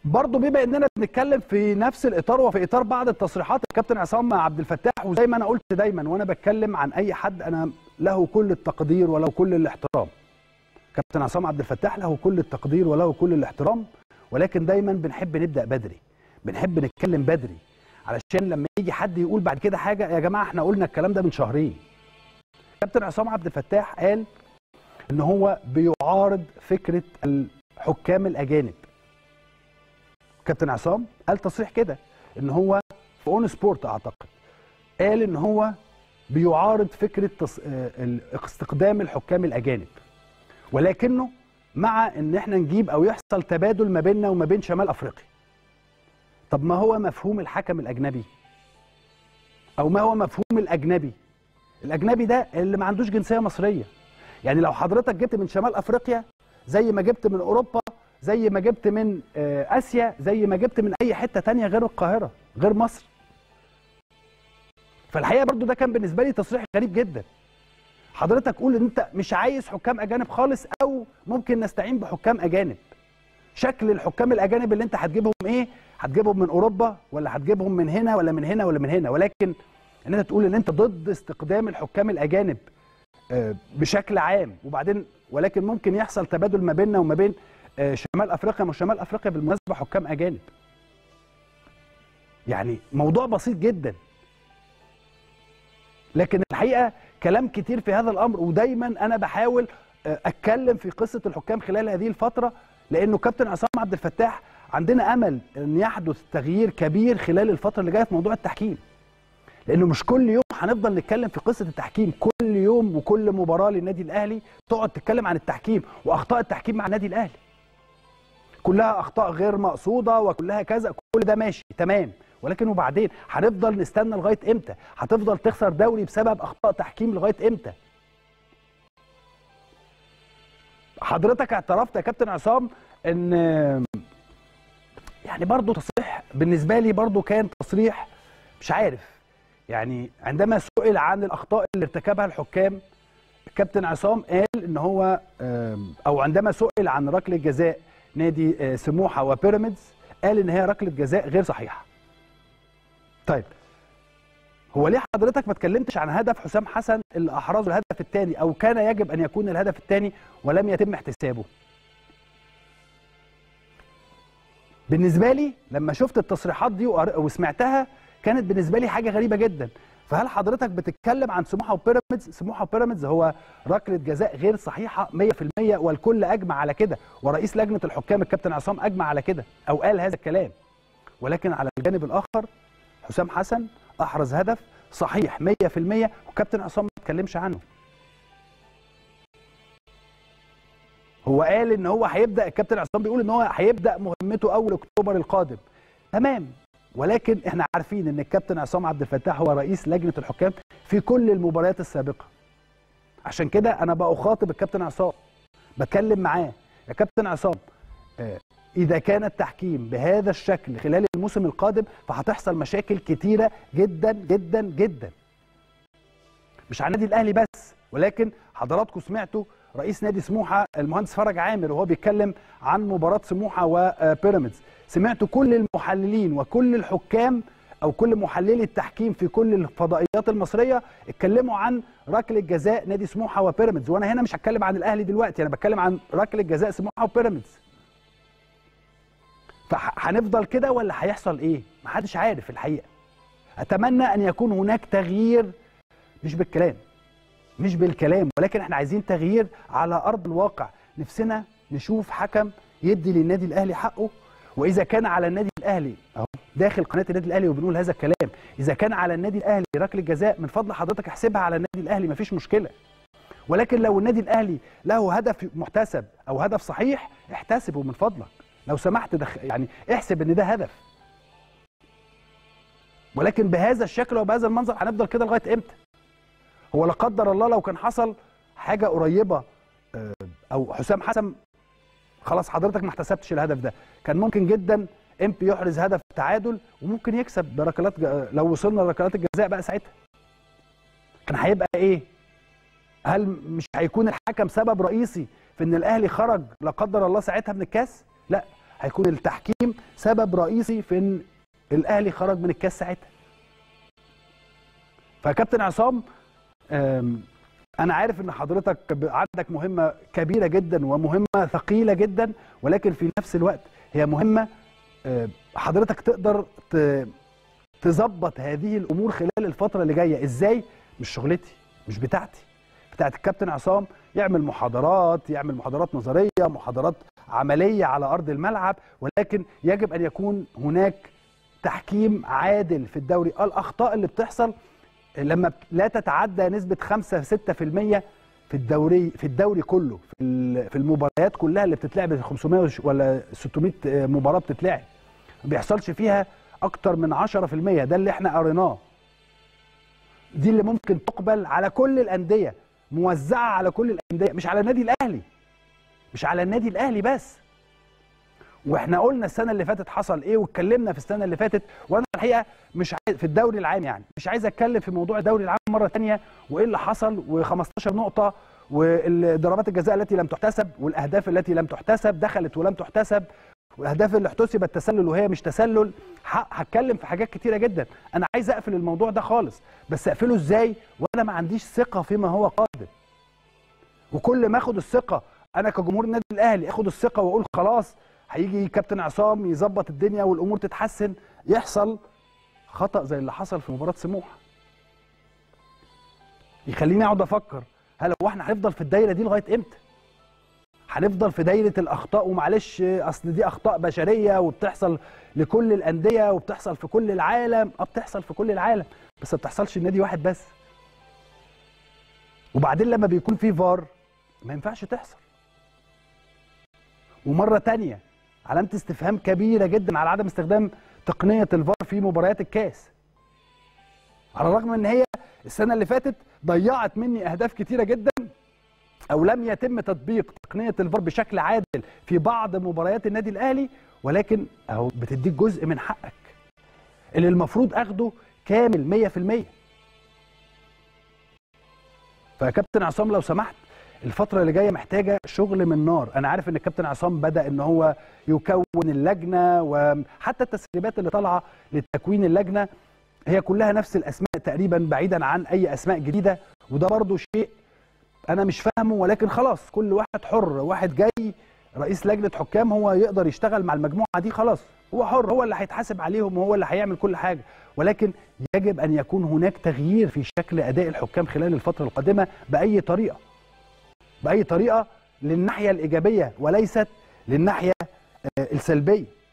برضه بما اننا بنتكلم في نفس الاطار وفي اطار بعض التصريحات الكابتن عصام عبد الفتاح وزي ما انا قلت دايما وانا بتكلم عن اي حد انا له كل التقدير وله كل الاحترام كابتن عصام عبد الفتاح له كل التقدير وله كل الاحترام ولكن دايما بنحب نبدا بدري بنحب نتكلم بدري علشان لما يجي حد يقول بعد كده حاجه يا جماعه احنا قلنا الكلام ده من شهرين كابتن عصام عبد الفتاح قال ان هو بيعارض فكره الحكام الاجانب كابتن عصام قال تصريح كده ان هو في اون سبورت اعتقد قال ان هو بيعارض فكره تص... آه، ال- استخدام الحكام الاجانب ولكنه مع ان احنا نجيب او يحصل تبادل ما بيننا وما بين شمال افريقيا طب ما هو مفهوم الحكم الاجنبي او ما هو مفهوم الاجنبي الاجنبي ده اللي ما عندوش جنسيه مصريه يعني لو حضرتك جبت من شمال افريقيا زي ما جبت من اوروبا زي ما جبت من آه، اسيا زي ما جبت من اي حته تانية غير القاهره غير مصر فالحقيقه برضو ده كان بالنسبه لي تصريح غريب جدا حضرتك قول ان انت مش عايز حكام اجانب خالص او ممكن نستعين بحكام اجانب شكل الحكام الاجانب اللي انت هتجيبهم ايه هتجيبهم من اوروبا ولا هتجيبهم من هنا ولا من هنا ولا من هنا ولكن ان انت تقول ان انت ضد استخدام الحكام الاجانب آه، بشكل عام وبعدين ولكن ممكن يحصل تبادل ما بيننا وما بين آه، شمال افريقيا مش شمال افريقيا بالمناسبه حكام اجانب يعني موضوع بسيط جدا لكن الحقيقه كلام كتير في هذا الامر ودايما انا بحاول آه، اتكلم في قصه الحكام خلال هذه الفتره لانه كابتن عصام عبد الفتاح عندنا امل ان يحدث تغيير كبير خلال الفتره اللي جايه في موضوع التحكيم لانه مش كل يوم هنفضل نتكلم في قصه التحكيم كل يوم وكل مباراه للنادي الاهلي تقعد تتكلم عن التحكيم واخطاء التحكيم مع النادي الاهلي كلها اخطاء غير مقصوده وكلها كذا كل ده ماشي تمام ولكن وبعدين هنفضل نستنى لغايه امتى هتفضل تخسر دوري بسبب اخطاء تحكيم لغايه امتى حضرتك اعترفت يا كابتن عصام ان يعني برضو تصريح بالنسبه لي برضو كان تصريح مش عارف يعني عندما سئل عن الاخطاء اللي ارتكبها الحكام الكابتن عصام قال ان هو آم، او عندما سئل عن ركله جزاء نادي آه، سموحه وبيراميدز قال ان هي ركله جزاء غير صحيحه. طيب هو ليه حضرتك ما اتكلمتش عن هدف حسام حسن اللي احرزه الهدف الثاني او كان يجب ان يكون الهدف الثاني ولم يتم احتسابه؟ بالنسبه لي لما شفت التصريحات دي وقر- وسمعتها كانت بالنسبه لي حاجه غريبه جدا فهل حضرتك بتتكلم عن سموحه وبيراميدز سموحه وبيراميدز هو ركله جزاء غير صحيحه 100% والكل اجمع على كده ورئيس لجنه الحكام الكابتن عصام اجمع على كده او قال هذا الكلام ولكن على الجانب الاخر حسام حسن احرز هدف صحيح 100% وكابتن عصام ما اتكلمش عنه هو قال ان هو هيبدا الكابتن عصام بيقول ان هو هيبدا مهمته اول اكتوبر القادم تمام ولكن احنا عارفين ان الكابتن عصام عبد الفتاح هو رئيس لجنه الحكام في كل المباريات السابقه عشان كده انا بخاطب الكابتن عصام بتكلم معاه يا كابتن عصام آه، اذا كان التحكيم بهذا الشكل خلال الموسم القادم فهتحصل مشاكل كتيره جدا جدا جدا مش على النادي الاهلي بس ولكن حضراتكم سمعتوا رئيس نادي سموحه المهندس فرج عامر وهو بيتكلم عن مباراه سموحه وبيراميدز سمعتوا كل المحللين وكل الحكام او كل محللي التحكيم في كل الفضائيات المصريه اتكلموا عن ركله جزاء نادي سموحه وبيراميدز وانا هنا مش هتكلم عن الاهلي دلوقتي انا بتكلم عن ركله جزاء سموحه وبيراميدز فهنفضل كده ولا هيحصل ايه محدش عارف الحقيقه اتمنى ان يكون هناك تغيير مش بالكلام مش بالكلام ولكن احنا عايزين تغيير على ارض الواقع نفسنا نشوف حكم يدي للنادي الاهلي حقه واذا كان على النادي الاهلي اهو داخل قناه النادي الاهلي وبنقول هذا الكلام اذا كان على النادي الاهلي ركله جزاء من فضل حضرتك احسبها على النادي الاهلي مفيش مشكله ولكن لو النادي الاهلي له هدف محتسب او هدف صحيح احتسبه من فضلك لو سمحت دخ... يعني احسب ان ده هدف ولكن بهذا الشكل وبهذا المنظر هنفضل كده لغايه امتى هو لا قدر الله لو كان حصل حاجه قريبه آه، او حسام حسن خلاص حضرتك ما احتسبتش الهدف ده كان ممكن جدا امبي يحرز هدف تعادل وممكن يكسب بركلات ج- لو وصلنا لركلات الجزاء بقى ساعتها كان هيبقى ايه هل مش هيكون الحكم سبب رئيسي في ان الاهلي خرج لا قدر الله ساعتها من الكاس لا هيكون التحكيم سبب رئيسي في ان الاهلي خرج من الكاس ساعتها فكابتن عصام أم، انا عارف ان حضرتك ب- عندك مهمه كبيره جدا ومهمه ثقيله جدا ولكن في نفس الوقت هي مهمه أه، حضرتك تقدر ت- تظبط هذه الامور خلال الفتره اللي جايه ازاي مش شغلتي مش بتاعتي بتاعت الكابتن عصام يعمل محاضرات يعمل محاضرات نظريه محاضرات عمليه على ارض الملعب ولكن يجب ان يكون هناك تحكيم عادل في الدوري الاخطاء اللي بتحصل لما بت- لا تتعدى نسبه 5 6% في الدوري في الدوري كله في ال- في المباريات كلها اللي بتتلعب 500 وش- ولا 600 مباراه بتتلعب ما بيحصلش فيها اكتر من 10% ده اللي احنا قريناه دي اللي ممكن تقبل على كل الانديه موزعه على كل الانديه مش على النادي الاهلي مش على النادي الاهلي بس واحنا قلنا السنه اللي فاتت حصل ايه واتكلمنا في السنه اللي فاتت وانا الحقيقه مش عايز في الدوري العام يعني مش عايز اتكلم في موضوع الدوري العام مره ثانيه وايه اللي حصل و15 نقطه والضربات الجزاء التي لم تحتسب والاهداف التي لم تحتسب دخلت ولم تحتسب والاهداف اللي احتسبت تسلل وهي مش تسلل ه- هتكلم في حاجات كتيره جدا انا عايز اقفل الموضوع ده خالص بس اقفله ازاي وانا ما عنديش ثقه فيما هو قادم وكل ما اخد الثقه انا كجمهور النادي الاهلي اخد الثقه واقول خلاص هيجي كابتن عصام يظبط الدنيا والامور تتحسن يحصل خطا زي اللي حصل في مباراه سموحه يخليني اقعد افكر هل هو احنا هنفضل في الدايره دي لغايه امتى هنفضل في دايره الاخطاء ومعلش اصل دي اخطاء بشريه وبتحصل لكل الانديه وبتحصل في كل العالم اه بتحصل في كل العالم بس ما بتحصلش لنادي واحد بس وبعدين لما بيكون في فار ما ينفعش تحصل ومره تانية علامه استفهام كبيره جدا على عدم استخدام تقنيه الفار في مباريات الكاس على الرغم ان هي السنه اللي فاتت ضيعت مني اهداف كتيره جدا او لم يتم تطبيق تقنيه الفار بشكل عادل في بعض مباريات النادي الاهلي ولكن اهو بتديك جزء من حقك اللي المفروض اخده كامل 100% فكابتن عصام لو سمحت الفترة اللي جاية محتاجة شغل من نار، أنا عارف إن الكابتن عصام بدأ إن هو يكون اللجنة وحتى التسريبات اللي طالعة لتكوين اللجنة هي كلها نفس الأسماء تقريبا بعيدا عن أي أسماء جديدة وده برضو شيء أنا مش فاهمه ولكن خلاص كل واحد حر، واحد جاي رئيس لجنة حكام هو يقدر يشتغل مع المجموعة دي خلاص هو حر هو اللي هيتحاسب عليهم وهو اللي هيعمل كل حاجة ولكن يجب أن يكون هناك تغيير في شكل أداء الحكام خلال الفترة القادمة بأي طريقة باي طريقه للناحيه الايجابيه وليست للناحيه آه، السلبيه